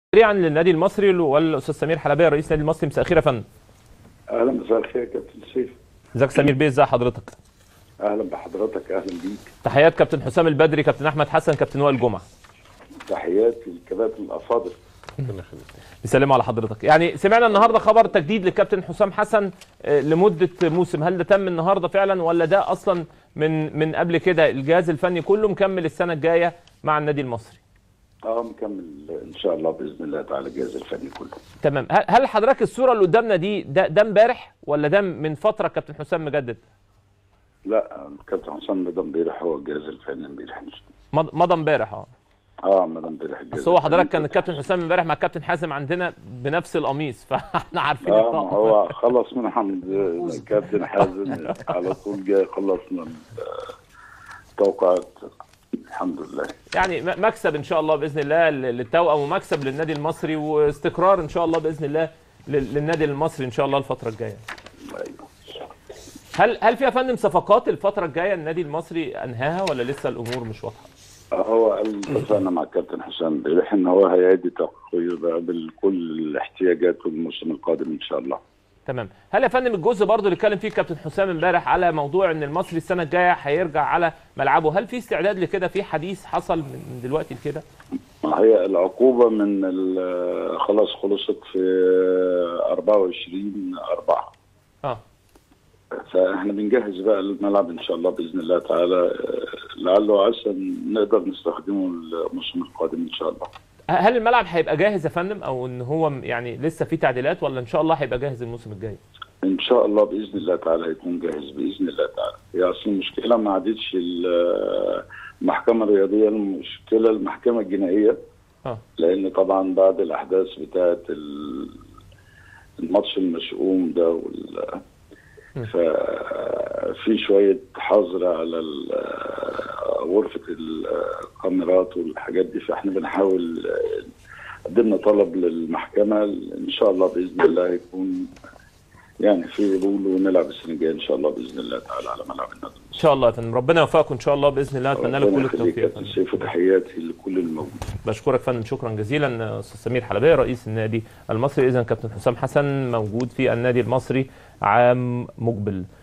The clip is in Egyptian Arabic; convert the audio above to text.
سريعا للنادي المصري والاستاذ سمير حلبيه رئيس النادي المصري مساء الخير يا فندم اهلا مساء الخير يا كابتن سيف ازيك سمير بيه ازي حضرتك اهلا بحضرتك اهلا بيك تحيات كابتن حسام البدري كابتن احمد حسن كابتن وائل جمعه تحياتي للكباتن الافاضل بيسلموا على حضرتك يعني سمعنا النهارده خبر تجديد للكابتن حسام حسن آه، لمده موسم هل ده تم النهارده فعلا ولا ده اصلا من من قبل كده الجهاز الفني كله مكمل السنه الجايه مع النادي المصري اه مكمل ان شاء الله باذن الله تعالى الجهاز الفني كله تمام هل- هل حضرتك الصوره اللي قدامنا دي ده ده امبارح ولا ده من فتره كابتن حسام مجدد لا الكابتن حسام مدى امبارح هو الجهاز الفني امبارح مض- مضى امبارح اه اه مدى امبارح الجهاز بس هو حضرتك الفني. كان الكابتن حسام امبارح مع الكابتن حازم عندنا بنفس القميص فاحنا عارفين اه الطقم. ما هو خلص من حمد الكابتن حازم على طول جاي خلص من التوقعات الحمد لله يعني م- مكسب ان شاء الله باذن الله ل- للتوأم ومكسب للنادي المصري واستقرار ان شاء الله باذن الله لل- للنادي المصري ان شاء الله الفتره الجايه ايوه هل هل في يا فندم صفقات الفتره الجايه النادي المصري انهاها ولا لسه الامور مش واضحه هو قال اتفقنا مع الكابتن حسام امبارح ان هو هيعيد تقرير بقى بكل الاحتياجات الموسم القادم ان شاء الله تمام هل يا فندم الجزء برضه اللي اتكلم فيه الكابتن حسام امبارح على موضوع ان المصري السنه الجايه هيرجع على ملعبه هل في استعداد لكده في حديث حصل من دلوقتي لكده ما هي العقوبة من ال- خلاص خلصت في 24 4 اه فاحنا بنجهز بقى الملعب ان شاء الله باذن الله تعالى آه، لعله وعسى نقدر نستخدمه الموسم القادم ان شاء الله. هل الملعب هيبقى جاهز يا فندم او ان هو يعني لسه في تعديلات ولا ان شاء الله هيبقى جاهز الموسم الجاي ان شاء الله باذن الله تعالى هيكون جاهز باذن الله تعالى. هي اصل المشكله ما عادتش ال- المحكمه الرياضيه المشكله المحكمه الجنائيه اه لان طبعا بعد الاحداث بتاعه ال- الماتش المشؤوم ده وال ففي شويه حظر على ال- غرفه الكاميرات والحاجات دي فاحنا بنحاول قدمنا طلب للمحكمه ان شاء الله باذن الله يكون يعني في قبول ونلعب السنه الجايه ان شاء الله باذن الله تعالى على ملعب النادي ان شاء الله يا فندم ربنا يوفقكم ان شاء الله باذن الله اتمنى لك كل ربنا يخليك التوفيق يا يا فندم سيف وتحياتي لكل الموجودين بشكرك فندم شكرا جزيلا استاذ سمير حلبيه رئيس النادي المصري اذا كابتن حسام حسن موجود في النادي المصري عام مقبل